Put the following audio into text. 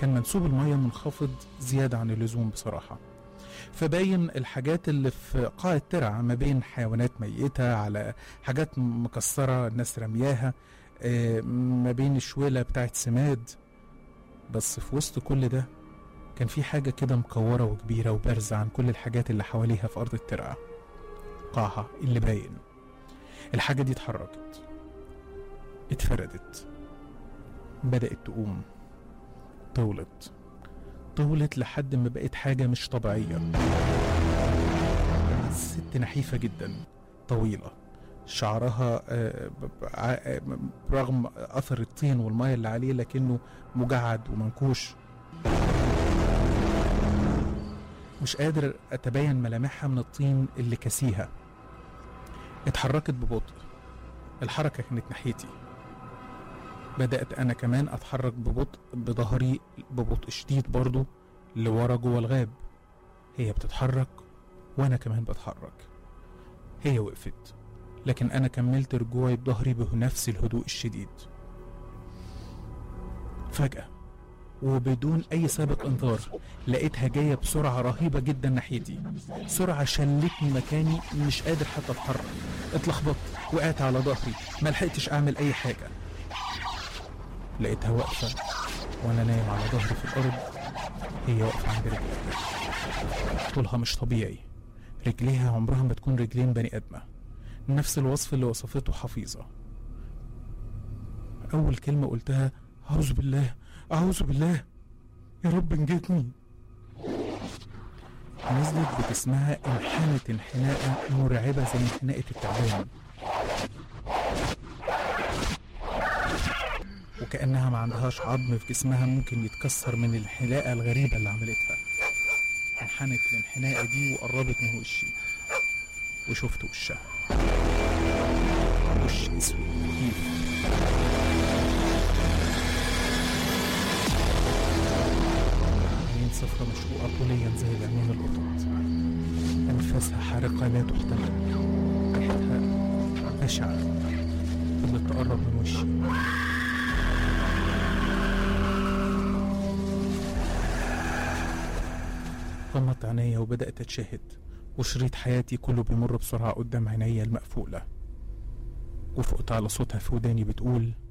كان منسوب المية منخفض زيادة عن اللزوم بصراحة فباين الحاجات اللي في قاع الترع ما بين حيوانات ميتة على حاجات مكسرة الناس رمياها آه، ما بين الشويلة بتاعت سماد بس في وسط كل ده كان في حاجة كده مكورة وكبيرة وبارزة عن كل الحاجات اللي حواليها في أرض الترعة قاعها اللي باين الحاجة دي اتحركت اتفردت بدأت تقوم طولت طولت لحد ما بقت حاجة مش طبيعية ست نحيفة جدا طويلة شعرها آه، ب- ب- ع- آه، برغم أثر الطين والمية اللي عليه لكنه مجعد ومنكوش مش قادر أتبين ملامحها من الطين اللي كسيها اتحركت ببطء الحركة كانت ناحيتي بدأت أنا كمان أتحرك ببطء بظهري ببطء شديد برضو لورا جوه الغاب هي بتتحرك وأنا كمان بتحرك هي وقفت لكن أنا كملت رجوعي بظهري بنفس الهدوء الشديد فجأة وبدون أي سابق إنذار لقيتها جاية بسرعة رهيبة جدا ناحيتي سرعة شلتني مكاني مش قادر حتى أتحرك اتلخبطت وقعت على ظهري ملحقتش أعمل أي حاجة لقيتها واقفة وأنا نايم على ظهري في الأرض هي واقفة عند رجلي طولها مش طبيعي رجليها عمرها ما تكون رجلين بني آدمة نفس الوصف اللي وصفته حفيظة أول كلمة قلتها أعوذ بالله أعوذ بالله يا رب نجتني نزلت بجسمها انحنت انحناءة مرعبة زي انحناءة التعبان وكأنها ما عندهاش عظم في جسمها ممكن يتكسر من الحلاقة الغريبة اللي عملتها انحنت الانحناءة دي وقربت من وشي وشفت وشها وش اسود مخيف عينين صفرة مشقوقة طوليا زي العينين القطط أنفاسها حارقة لا تحتمل ريحتها بشعة فضلت تقرب من وشي غمضت عينيا وبدأت أتشهد وشريط حياتي كله بيمر بسرعة قدام عينيا المقفولة وفقت على صوتها في وداني بتقول